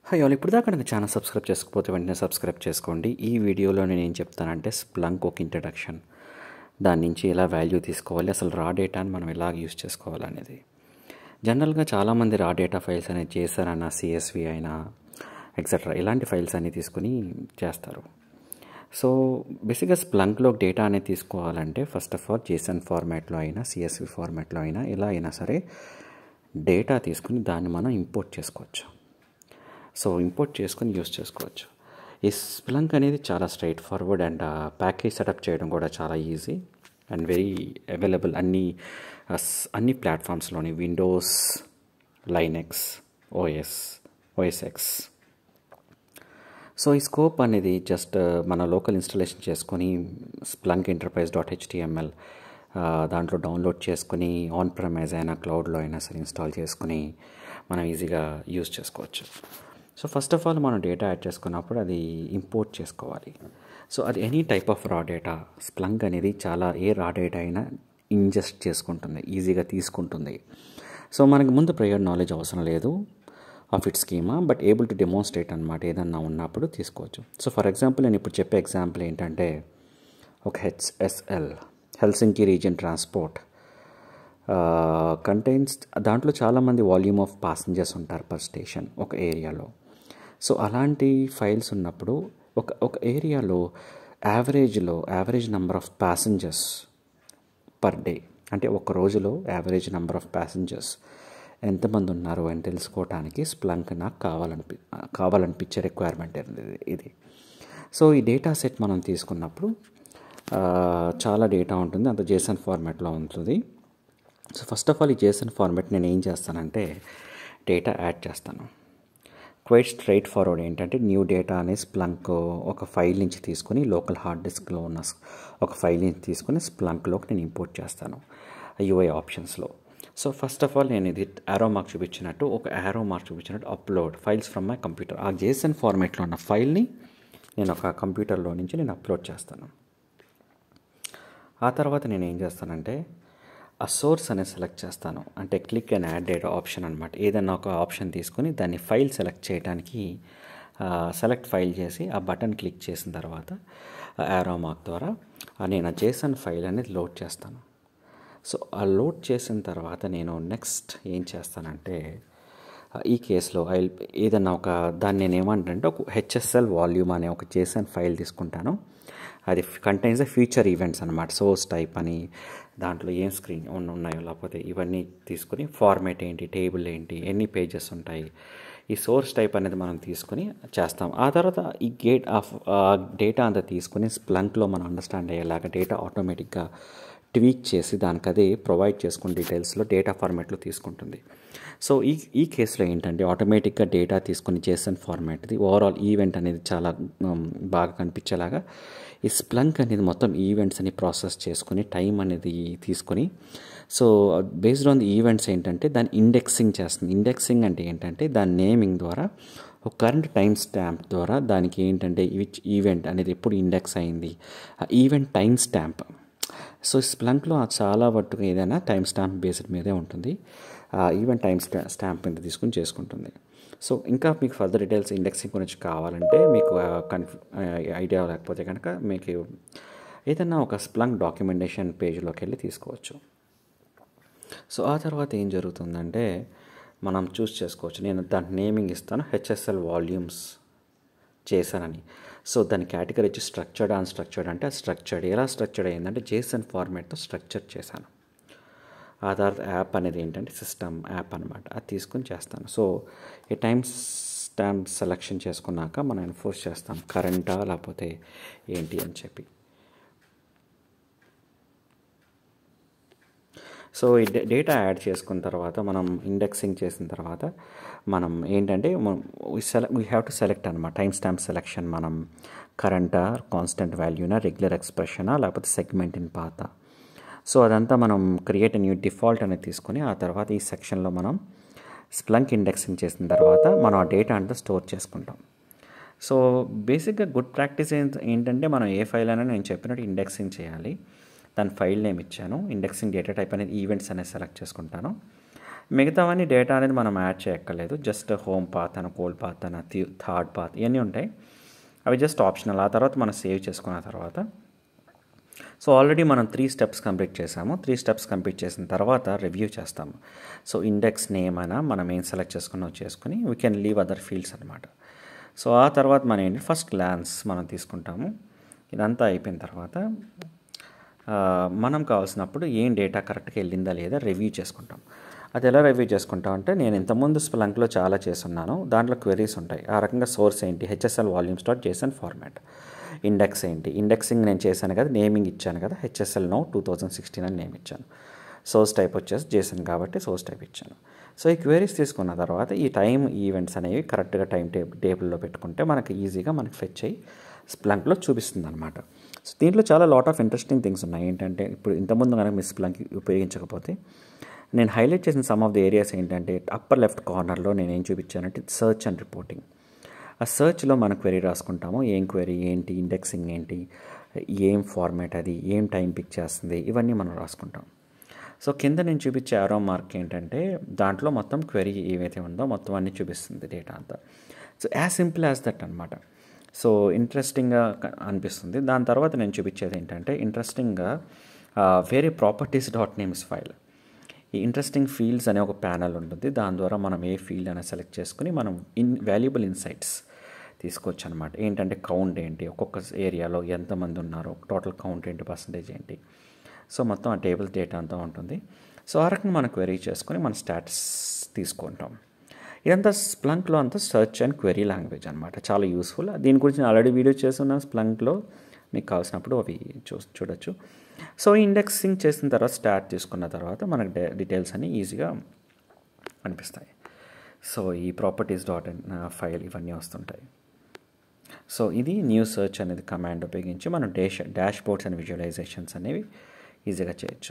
hi వాళ్ళు ఇప్పుడు దాకా నాకు ఛానల్ సబ్స్క్రైబ్ చేసుకోకపోతే వెంటనే సబ్స్క్రైబ్ చేసుకోండి ఈ వీడియోలో నేను ఏం చెప్తానంటే స్ప్లంక్ ఒక ఇంట్రడక్షన్ దాని నుంచి ఎలా వాల్యూ తీసుకోవాలి అసలు రా డేటాని మనం ఎలా యూస్ చేసుకోవాలనేది జనరల్గా చాలామంది రా డేటా ఫైల్స్ అనేది చేశారన్న సిఎస్వి అయినా ఎక్సెట్రా ఇలాంటి ఫైల్స్ అన్ని తీసుకుని చేస్తారు సో బేసిక్గా స్ప్లంక్లో డేటా అనేది తీసుకోవాలంటే ఫస్ట్ ఆఫ్ ఆల్ జేసన్ ఫార్మాట్లో అయినా సిఎస్వి ఫార్మాట్లో అయినా ఎలా అయినా సరే డేటా తీసుకుని దాన్ని మనం ఇంపోర్ట్ చేసుకోవచ్చు సో ఇంపోర్ట్ చేసుకొని యూస్ చేసుకోవచ్చు ఈ స్ప్లంక్ అనేది చాలా straightforward and package setup చేయడం కూడా చాలా ఈజీ అండ్ వెరీ అవైలబుల్ అన్ని అన్ని ప్లాట్ఫామ్స్లోని Windows Linux OS OS X so ఈ స్కోప్ అనేది జస్ట్ మన లోకల్ ఇన్స్టాలేషన్ చేసుకొని స్ప్లంక్ ఎంటర్ప్రైజ్ డాట్ హెచ్టిఎంఎల్ దాంట్లో డౌన్లోడ్ చేసుకుని ఆన్ ప్రెమైజ్ అయినా క్లౌడ్లో అయినా సరే ఇన్స్టాల్ చేసుకుని మనం ఈజీగా యూజ్ చేసుకోవచ్చు సో ఫస్ట్ ఆఫ్ ఆల్ మనం డేటా యాడ్ చేసుకున్నప్పుడు అది ఇంపోర్ట్ చేసుకోవాలి సో అది any type of raw data Splunk అనేది చాలా ఏ రా డేటా అయినా ఇంజెస్ట్ చేసుకుంటుంది ఈజీగా తీసుకుంటుంది సో మనకి ముందు ప్రయర్ నాలెడ్జ్ అవసరం లేదు of it schema but able to demonstrate అనమాట ఏదన్నా ఉన్నప్పుడు తీసుకోవచ్చు సో ఫర్ ఎగ్జాంపుల్ నేను ఇప్పుడు చెప్పే ఎగ్జాంపుల్ ఏంటంటే ఒక HSL Helsinki region transport contains దాంట్లో చాలామంది వాల్యూమ్ ఆఫ్ పాసెంజర్స్ ఉంటారు పర్ స్టేషన్ ఒక ఏరియాలో సో అలాంటి ఫైల్స్ ఉన్నప్పుడు ఒక ఒక ఏరియాలో యావరేజ్లో average number of passengers per day అంటే ఒక రోజులో యావరేజ్ నెంబర్ ఆఫ్ ప్యాసింజర్స్ ఎంతమంది ఉన్నారు అని తెలుసుకోవడానికి స్ప్లంక్ నాకు కావాలనిపి కావాలనిపించే రిక్వైర్మెంట్ ఇది సో ఈ డేటా సెట్ మనం తీసుకున్నప్పుడు చాలా డేటా ఉంటుంది అంత జేసన్ ఫార్మాట్లో ఉంటుంది సో ఫస్ట్ ఆఫ్ ఆల్ ఈ జేసన్ ఫార్మాట్ నేను ఏం చేస్తానంటే డేటా యాడ్ చేస్తాను క్వైట్ స్ట్రైట్ ఫార్వర్డ్ ఏంటంటే న్యూ డేటా అనే స్ప్లంక్ ఒక ఫైల్ నుంచి తీసుకొని లోకల్ హార్డ్ డిస్క్లో ఉన్న ఒక ఫైల్ నుంచి తీసుకొని స్ప్లంక్లోకి నేను ఇంపోర్ట్ చేస్తాను యూఐ ఆప్షన్స్లో సో ఫస్ట్ ఆఫ్ ఆల్ నేను ఇది యారో మార్క్ చూపించినట్టు ఒక యారో మార్క్ చూపించినట్టు upload files from my computer ఆ జేసన్ ఫార్మాట్లో ఉన్న ఫైల్ని నేను ఒక కంప్యూటర్లో నుంచి నేను అప్లోడ్ చేస్తాను ఆ తర్వాత నేను ఏం చేస్తానంటే ఆ సోర్స్ అనేది సెలెక్ట్ చేస్తాను అంటే click and add data option అనమాట ఏదన్నా ఒక ఆప్షన్ తీసుకొని దాన్ని ఫైల్ సెలెక్ట్ చేయడానికి సెలెక్ట్ ఫైల్ చేసి ఆ బటన్ క్లిక్ చేసిన తర్వాత యారో మార్క్ ద్వారా నేను జేసన్ ఫైల్ అనేది లోడ్ చేస్తాను సో ఆ లోడ్ చేసిన తర్వాత నేను నెక్స్ట్ ఏం చేస్తానంటే ఈ కేసులో ఐ ఏదన్నా ఒక దాన్ని నేను ఏమంటానంటే ఒక హెచ్ఎస్ఎల్ వాల్యూమ్ అనే ఒక జేసన్ ఫైల్ తీసుకుంటాను అది కంటైన్స్ ఫ్యూచర్ ఈవెంట్స్ అనమాట సోర్స్ టైప్ అని దాంట్లో ఏం స్క్రీన్ ఉన్నాయో లేకపోతే ఇవన్నీ తీసుకుని ఫార్మేట్ ఏంటి టేబుల్ ఏంటి ఎన్ని పేజెస్ ఉంటాయి ఈ సోర్స్ టైప్ అనేది మనం తీసుకుని చేస్తాం ఆ తర్వాత ఈ గేట్ ఆఫ్ డేటా అంతా తీసుకుని స్ప్లంక్లో మనం అండర్స్టాండ్ అయ్యేలాగా డేటా ఆటోమేటిక్గా ట్వీక్ చేసి దానికి అదే ప్రొవైడ్ చేసుకుని డీటెయిల్స్లో డేటా ఫార్మాట్లో తీసుకుంటుంది సో ఈ ఈ కేసులో ఏంటంటే ఆటోమేటిక్గా డేటా తీసుకుని చేసిన ఫార్మాట్ది ఓవరాల్ ఈవెంట్ అనేది చాలా బాగా కనిపించేలాగా ఈ స్ప్లంక్ అనేది మొత్తం ఈవెంట్స్ అని ప్రాసెస్ చేసుకుని టైం అనేది తీసుకొని so based on the events ఏంటంటే దాన్ని ఇండెక్సింగ్ చేస్తుంది ఇండెక్సింగ్ అంటే ఏంటంటే దాని నేమింగ్ ద్వారా ఒక కరెంట్ టైం స్టాంప్ ద్వారా దానికి ఏంటంటే విచ్ ఈవెంట్ అనేది ఎప్పుడు ఇండెక్స్ అయింది ఆ ఈవెంట్ టైం స్టాంప్ సో స్ప్లంక్లో చాలా వట్టుగా ఏదైనా టైం స్టాంప్ బేస్డ్ మీదే ఉంటుంది ఈవెన్ టైం స్టా స్టాంప్ మీద తీసుకుని చేసుకుంటుంది సో ఇంకా మీకు ఫర్దర్ డీటెయిల్స్ ఇండెక్సింగ్ గురించి కావాలంటే మీకు కన్ఫ్యూ ఐడియా లేకపోతే కనుక మీకు ఏదైనా ఒక స్ప్లంక్ డాక్యుమెంటేషన్ పేజ్లోకి వెళ్ళి తీసుకోవచ్చు సో ఆ తర్వాత ఏం జరుగుతుందంటే మనం చూస్ చేసుకోవచ్చు నేను దాని నేమింగ్ ఇస్తాను హెచ్ఎస్ఎల్ వాల్యూమ్స్ చేశానని సో దాని కేటగిరీ వచ్చి స్ట్రక్చర్డ్ అన్స్ట్రక్చర్డ్ అంటే స్ట్రక్చర్డ్ ఎలా స్ట్రక్చర్డ్ అయ్యిందంటే జేసన్ ఫార్మాట్తో స్ట్రక్చర్ చేశాను ఆ తర్వాత యాప్ అనేది ఏంటంటే సిస్టమ్ యాప్ అనమాట అది తీసుకొని చేస్తాను సో ఈ టైం స్టాంప్ సెలెక్షన్ చేసుకున్నాక మనం ఎన్ఫోర్స్ చేస్తాం కరెంటా లేకపోతే ఏంటి అని చెప్పి సో ఈ డేటా యాడ్ చేసుకున్న తర్వాత మనం ఇండెక్సింగ్ చేసిన తర్వాత మనం ఏంటంటే select we have to select అనమాట టైం స్టాంప్ సెలెక్షన్ మనం కరెంటా కాన్స్టెంట్ వాల్యూనా రెగ్యులర్ ఎక్స్ప్రెషనా లేకపోతే సెగ్మెంట్ ఇన్ పాత సో అదంతా మనం క్రియేట్ న్యూ డిఫాల్ట్ అనేది తీసుకొని ఆ తర్వాత ఈ సెక్షన్లో మనం స్ప్లంక్ ఇండెక్సింగ్ చేసిన తర్వాత మనం ఆ డేటా అంతా స్టోర్ చేసుకుంటాం సో బేసిక్గా గుడ్ ప్రాక్టీస్ ఏంటంటే మనం ఏ ఫైల్ అయినా నేను చెప్పినట్టు ఇండెక్సింగ్ చేయాలి దాని ఫైల్ నేమ్ ఇచ్చాను ఇండెక్సింగ్ డేటా టైప్ అనేది ఈవెంట్స్ అనేది సెలెక్ట్ చేసుకుంటాను మిగతావన్నీ డేటా అనేది మనం యాడ్ చేయక్కర్లేదు జస్ట్ హోమ్ పాత్ అని కోల్డ్ పాత్ అని థర్డ్ పాత్ ఇవన్నీ ఉంటాయి అవి జస్ట్ ఆప్షనల్ ఆ తర్వాత మనం సేవ్ చేసుకున్న తర్వాత సో ఆల్రెడీ మనం త్రీ స్టెప్స్ కంప్లీట్ చేసాము త్రీ స్టెప్స్ కంప్లీట్ చేసిన తర్వాత రివ్యూ చేస్తాము సో ఇండెక్స్ నేమ్ అయినా మనం ఏం సెలెక్ట్ చేసుకున్నాం చేసుకుని we can leave other fields అనమాట సో ఆ తర్వాత మనం ఏంటి ఫస్ట్ గ్లాన్స్ మనం తీసుకుంటాము ఇదంతా అయిపోయిన తర్వాత మనం కావాల్సినప్పుడు ఏం డేటా కరెక్ట్గా వెళ్ళిందా లేదా రివ్యూ చేసుకుంటాం అది ఎలా రివ్యూ చేసుకుంటాం అంటే నేను ఇంతకుముందు స్ప్లంక్లో చాలా చేస్తున్నాను దాంట్లో క్వెరీస్ ఉంటాయి ఆ రకంగా సోర్స్ ఏంటి HSL volumes dot JSON format index ఏంటి ఇండెక్సింగ్ నేను చేశాను కదా నేమింగ్ ఇచ్చాను కదా HSL no two thousand sixteen అని నేమ్ ఇచ్చాను సోర్స్ టైప్ వచ్చేసి జేసన్ కాబట్టి సోర్స్ టైప్ ఇచ్చాను సో ఈ క్వెరీస్ తీసుకున్న తర్వాత ఈ టైం ఈవెంట్స్ అనేవి కరెక్ట్గా టైం టేబుల్ టేబుల్లో పెట్టుకుంటే మనకి ఈజీగా మనకి ఫెచ్ అయ్యి స్ప్లంక్లో చూపిస్తుంది అనమాట సో దీంట్లో చాలా లాట్ ఆఫ్ ఇంట్రెస్టింగ్ థింగ్స్ ఉన్నాయి ఏంటంటే ఇప్పుడు ఇంతకుముందు కనుక మీ స్ప్లంక్ ఉపయోగించకపోతే నేను హైలైట్ చేసిన సమ్ ఆఫ్ ది ఏరియాస్ ఏంటంటే అప్పర్ లెఫ్ట్ కార్నర్లో నేను ఏం చూపించానంటే సర్చ్ అండ్ రిపోర్టింగ్ ఆ సర్చ్లో మన క్వెరీ రాసుకుంటాము ఏం క్వెరీ ఏంటి ఇండెక్సింగ్ ఏంటి ఏం ఫార్మాట్ అది ఏం టైం పిక్ చేస్తుంది ఇవన్నీ మనం రాసుకుంటాం సో కింద నేను చూపించే ఆరో మార్క్ ఏంటంటే దాంట్లో మొత్తం క్వెరీ ఏవైతే ఉందో మొత్తం అన్నీ చూపిస్తుంది డేటా అంతా so as simple as that అనమాట సో ఇంట్రెస్టింగ్గా అనిపిస్తుంది దాని తర్వాత నేను చూపించేది ఏంటంటే ఇంట్రెస్టింగ్గా వేరే ప్రాపర్టీస్ డాట్ నేమ్స్ ఫైల్ ఈ ఇంట్రెస్టింగ్ ఫీల్డ్స్ అనే ఒక ప్యానల్ ఉంటుంది దాని ద్వారా మనం ఏ ఫీల్డ్ అనేది సెలెక్ట్ చేసుకుని మనం ఇన్ వాల్యుబుల్ ఇన్సైట్స్ తీసుకోవచ్చు అనమాట ఏంటంటే కౌంట్ ఏంటి ఒక్కొక్క ఏరియాలో ఎంతమంది ఉన్నారు టోటల్ కౌంట్ ఏంటి పర్సంటేజ్ ఏంటి సో మొత్తం ఆ టేబుల్ డేటా అంతా ఉంటుంది సో ఆ రకంగా మనం క్వెరీ చేసుకొని మన స్టాటస్ తీసుకుంటాం ఇదంతా స్ప్లంక్లో అంతా సర్చ్ అండ్ క్వెరీ లాంగ్వేజ్ అనమాట చాలా యూస్ఫుల్ దీని గురించి నేను ఆల్రెడీ వీడియో చేస్తున్నాను స్ప్లంక్లో మీకు కావాల్సినప్పుడు అవి చూ చూడొచ్చు సో ఇండెక్సింగ్ చేసిన తర్వాత స్టార్ట్ తీసుకున్న తర్వాత మనకు డీటెయిల్స్ అన్నీ ఈజీగా అనిపిస్తాయి సో ఈ ప్రాపర్టీస్ డాట్ ఫైల్ ఇవన్నీ వస్తుంటాయి సో ఇది న్యూ సర్చ్ అనేది కమాండ్ ఉపయోగించి మనం dash dashboards and visualizations అనేవి ఈజీగా చేయొచ్చు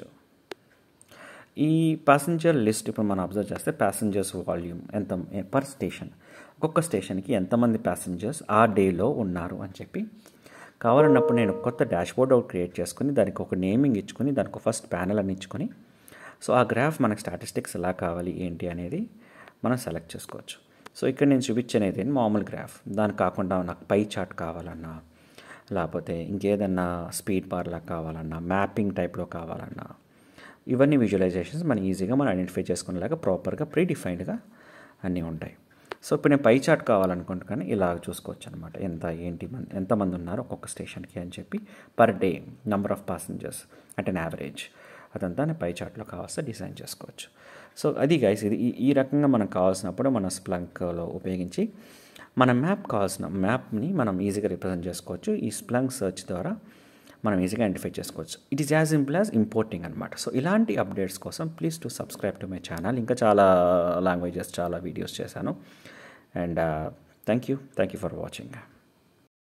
ఈ ప్యాసింజర్ లిస్ట్ ఇప్పుడు మనం అబ్జర్వ్ చేస్తే ప్యాసింజర్స్ వాల్యూమ్ ఎంత పర్ స్టేషన్ ఒక్కొక్క స్టేషన్కి ఎంతమంది ప్యాసింజర్స్ ఆ డేలో ఉన్నారు అని చెప్పి కావాలన్నప్పుడు నేను కొత్త డాష్బోర్డ్ ఒకటి క్రియేట్ చేసుకుని దానికి ఒక నేమింగ్ ఇచ్చుకొని దానికి ఫస్ట్ ప్యానల్ అని ఇచ్చుకొని సో ఆ గ్రాఫ్ మనకు స్టాటిస్టిక్స్ ఎలా కావాలి ఏంటి అనేది మనం సెలెక్ట్ చేసుకోవచ్చు సో ఇక్కడ నేను చూపించేది మామూలు గ్రాఫ్ దానికి కాకుండా నాకు పై చార్ట్ కావాలన్నా లేకపోతే ఇంకేదన్నా స్పీడ్ బార్లా కావాలన్నా మ్యాపింగ్ టైప్లో కావాలన్నా ఇవన్నీ విజువలైజేషన్స్ మనం ఈజీగా మనం ఐడెంటిఫై చేసుకునేలాగా ప్రాపర్గా ప్రీ డిఫైన్డ్గా అన్నీ ఉంటాయి సో ఇప్పుడు నేను పై చార్ట్ కావాలనుకుంటే కానీ ఇలా చూసుకోవచ్చు అనమాట ఎంత ఏంటి మంది ఎంతమంది ఉన్నారు ఒక్కొక్క స్టేషన్కి అని చెప్పి per day number of passengers అంటే యావరేజ్ అదంతా నేను పై చార్ట్లో కావాల్సి డిజైన్ చేసుకోవచ్చు సో అది గైస్ ఇది ఈ రకంగా మనకు కావాల్సినప్పుడు మన స్ప్లంక్లో ఉపయోగించి మన మ్యాప్ కావాల్సిన మ్యాప్ని మనం ఈజీగా రిప్రజెంట్ చేసుకోవచ్చు ఈ స్ప్లంక్ సర్చ్ ద్వారా మనం ఈజీగా ఐడెంటిఫై చేసుకోవచ్చు it is as simple as importing అనమాట సో ఇలాంటి అప్డేట్స్ కోసం please to subscribe to my channel ఇంకా చాలా లాంగ్వేజెస్ చాలా వీడియోస్ చేశాను and thank you thank you for watching